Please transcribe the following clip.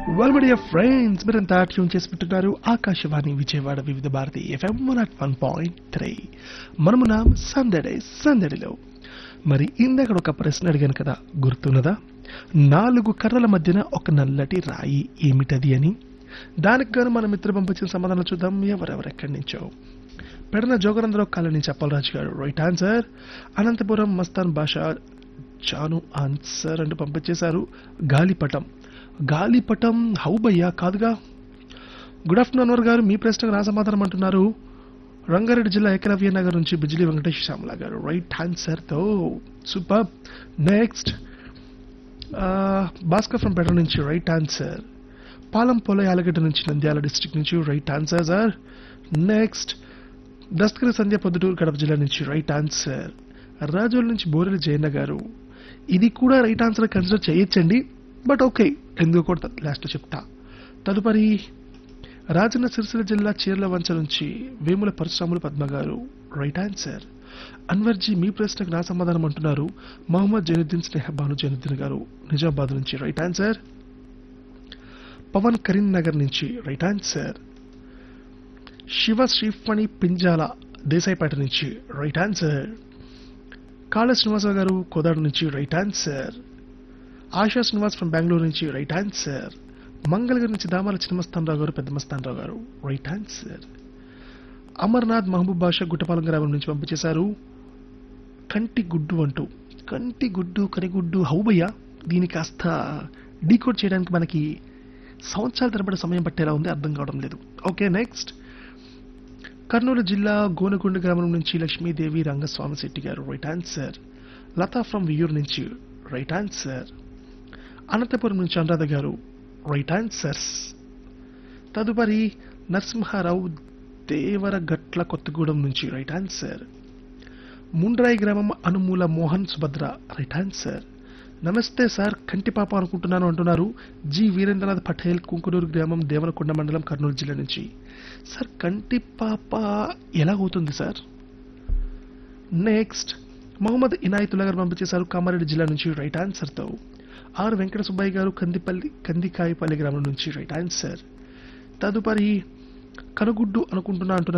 well my dear friends మీరంతా tune చేసి పెట్టున్నారు Akashvani Vijayawada Vividh Bharati FM one at one point three మనమున సందడే సందడిలో మరి ఇందాక ఒక ప్రశ్న అడిగాను కదా గుర్తున్నదా నాలుగు కర్రల మధ్యన ఒక నల్లటి రాయి ఏమిటది అని దానికి గాను మన మిత్ర పంపించిన సమాధానం చూద్దాం ఎవరెవరెక్కడి నుంచో పెడన జోగరంధ్రరావు కాలనీ చెప్పలరాజు గారు రైట్ ఆన్సర్ అనంతపురం మస్తాన్ భాష చాను ఆన్సర్ అంటూ పంపించేశారు గాలిపటం గాలిపటం హౌబయ్యా కాదుగా గుడ్ ఆఫ్టర్నూన్ అన్వర్ గారు మీ ప్రశ్నకు నా సమాధానం అంటున్నారు రంగారెడ్డి జిల్లా ఏకలవ్య నగర్ నుంచి బిజిలీ వెంకటేష్ శ్యామల గారు రైట్ ఆన్సర్ తో సూపర్ నెక్స్ట్ భాస్కర్ ఫ్రం పెట్రోల్ నుంచి రైట్ ఆన్సర్ పాలం పొల యాలగడ్డ నుంచి నంద్యాల డిస్ట్రిక్ట్ నుంచి right answer sir next Dastagiri Sandhya Proddatur Kadapa జిల్లా నుంచి రైట్ ఆన్సర్ రాజోల్ నుంచి బోరెల జయన్న గారు ఇది కూడా రైట్ ఆన్సర్ కన్సిడర్ చేయొచ్చండి బట్ ఓకే ఎందుకు కూడా లాస్ట్ చెప్తా తదుపరి రాజన్న సిరిసిల్ల జిల్లా చీర్ల వంచ నుంచి వేముల పరశురాములు పద్మ గారు రైట్ ఆన్సర్ అన్వర్జీ మీ ప్రశ్నకు నా సమాధానం అంటున్నారు మహమ్మద్ జైనుద్దీన్ స్నేహ భాను జైనుద్దీన్ గారు నిజామాబాద్ నుంచి రైట్ ఆన్సర్ పవన్ కరీంనగర్ నుంచి రైట్ ఆన్సర్ శివ శ్రీఫణి పింజాల దేశాయిపేట నుంచి రైట్ ఆన్సర్ కాళ శ్రీనివాసరావు గారు కోదాడ నుంచి right answer Asha Srinivas from Bengaluru నుంచి రైట్ ఆన్సర్ మంగళగిరి నుంచి దామాల చిన్నమస్తానరావు గారు పెద్ద మస్తానరావు గారు రైట్ ఆన్సర్ అమర్నాథ్ మహబూబ్ బాషా గుట్టపాలెం గ్రామం నుంచి పంపించేశారు కంటి గుడ్డు అంటూ కంటి గుడ్డు కనిగుడ్డు హౌబయ్య దీని కాస్త డీకోడ్ చేయడానికి మనకి సంవత్సరాల తరబడి సమయం పట్టేలా ఉంది అర్థం కావడం లేదు ఓకే నెక్స్ట్ కర్నూలు జిల్లా గోనగుండ గ్రామం నుంచి Lakshmidevi Rangaswamy Shetty garu right answer Latha from Viyur నుంచి రైట్ ఆన్సర్ అనంతపురం నుంచి అనురాధ గారు రైట్ ఆన్సర్స్ తదుపరి నరసింహారావు దేవరగట్ల కొత్తగూడెం నుంచి రైట్ ఆన్సర్ ముండ్రాయి గ్రామం అనుమూల మోహన్ సుభద్ర రైట్ ఆన్సర్ నమస్తే సార్ కంటి పాప అనుకుంటున్నాను అంటున్నారు జి వీరేంద్రనాథ్ పటేల్ కుంకునూరు గ్రామం దేవనకొండ మండలం కర్నూలు జిల్లా నుంచి సార్ కంటి పాప ఎలా అవుతుంది సార్ నెక్స్ట్ మొహమ్మద్ ఇనాయతుల్లా గారు పంపించేశారు కామారెడ్డి జిల్లా నుంచి రైట్ ఆన్సర్తో ఆర్ వెంకట సుబ్బయ్య గారు కందిపల్లి కందికాయపల్లి గ్రామం నుంచి రైట్ ఆన్సర్ తదుపరి కనుగుడ్డు అనుకుంటున్నా అంటున్నారు